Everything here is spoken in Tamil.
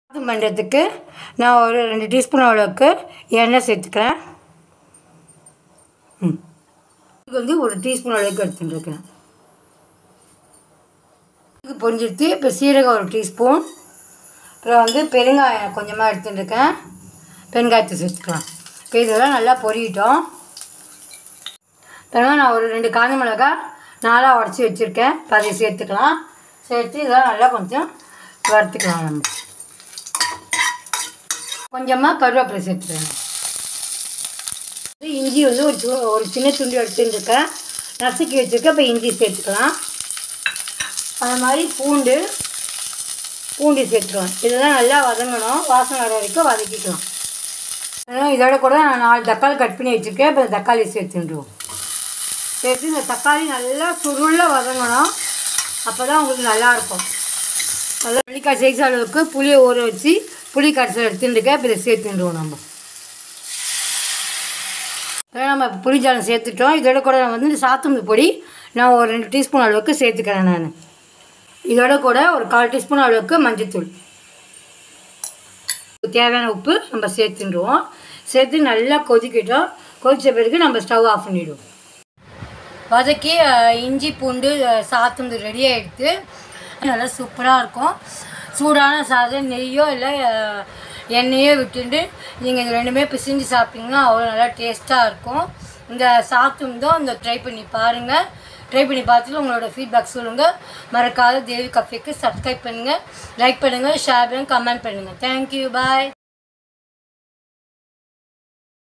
இது பண்ணுறதுக்கு நான் ஒரு ரெண்டு டீஸ்பூன் அளவுக்கு எண்ணெய் சேர்த்துக்கிறேன் ம் இது வந்து ஒரு டீஸ்பூன் அளவுக்கு எடுத்துட்டுருக்கேன் இது பொரிஞ்சிருச்சு இப்போ சீரகம் ஒரு டீஸ்பூன் அப்புறம் வந்து பெருங்காயம் கொஞ்சமாக எடுத்துட்டுருக்கேன் பெருங்காயத்தை சேர்த்துக்கலாம் இப்போ இதெல்லாம் நல்லா பொரியட்டும் பிறகு நான் ஒரு ரெண்டு காஞ்ச மிளகா நாலாக உடச்சி வச்சுருக்கேன் இப்போ அதை சேர்த்துக்கலாம் சேர்த்து இதெல்லாம் நல்லா கொஞ்சம் வறுத்துக்கலாம் நம்ம கொஞ்சமாக கருவேப்பிலை சேர்த்துக்கலாம் இஞ்சி வந்து ஒரு து ஒரு சின்ன துண்டு எடுத்துட்டுருக்கேன் நசுக்கி வச்சுருக்கேன் இப்போ இஞ்சி சேர்த்துக்கலாம் அது மாதிரி பூண்டு பூண்டு சேர்த்துக்கலாம் இதெல்லாம் நல்லா வதங்கணும் வாசனை வர வரைக்கும் வதக்கிக்கலாம் அதனால் இதோட கூட நான் நாலு தக்காளி கட் பண்ணி வச்சுருக்கேன் இப்போ தக்காளி சேர்த்துட்டுருவோம் சேர்த்து இந்த தக்காளி நல்லா சுருள வதங்கணும் அப்போ தான் உங்களுக்கு நல்லாயிருக்கும் நல்லா புளிக்காய் சைஸ் அளவுக்கு புளியை ஊற வச்சு புளி கரைசல் எடுத்துட்டுருக்கேன் இப்போ இதை சேர்த்துட்டுருவோம் நம்ம அதான் நம்ம புளிஜாலம் சேர்த்துட்டோம் இதோட கூட நான் வந்து இந்த சாத்தும்பு பொடி நான் ஒரு ரெண்டு டீஸ்பூன் அளவுக்கு சேர்த்துக்கிறேன் நான் இதோட கூட ஒரு கால் டீஸ்பூன் அளவுக்கு மஞ்சள்தூள் தேவையான உப்பு நம்ம சேர்த்துடுவோம் சேர்த்து நல்லா கொதிக்கிட்டோம் கொதித்த பிறகு நம்ம ஸ்டவ் ஆஃப் பண்ணிவிடுவோம் வதக்கி அஹ், இஞ்சி பூண்டு அஹ், சாத்துந்து ரெடி ஆகிடுத்து நல்லா சூப்பராக இருக்கும் சூடான சாதம் நெய்யோ இல்லை அஹ், எண்ணெயோ விட்டுட்டு நீங்கள் இது ரெண்டுமே பிசிஞ்சு சாப்பிட்டீங்கன்னா அவ்வளோ நல்லா டேஸ்ட்டாக இருக்கும் இந்த சாத்துந்தம் இந்த ட்ரை பண்ணி பாருங்கள் ட்ரை பண்ணி பார்த்துட்டு உங்களோட ஃபீட்பேக் சொல்லுங்கள் மறக்காத தேவி கஃபேக்கு சப்ஸ்கிரைப் பண்ணுங்கள் லைக் பண்ணுங்கள் ஷேர் பண்ணுங்கள் கமெண்ட் பண்ணுங்கள் தேங்க்யூ பாய்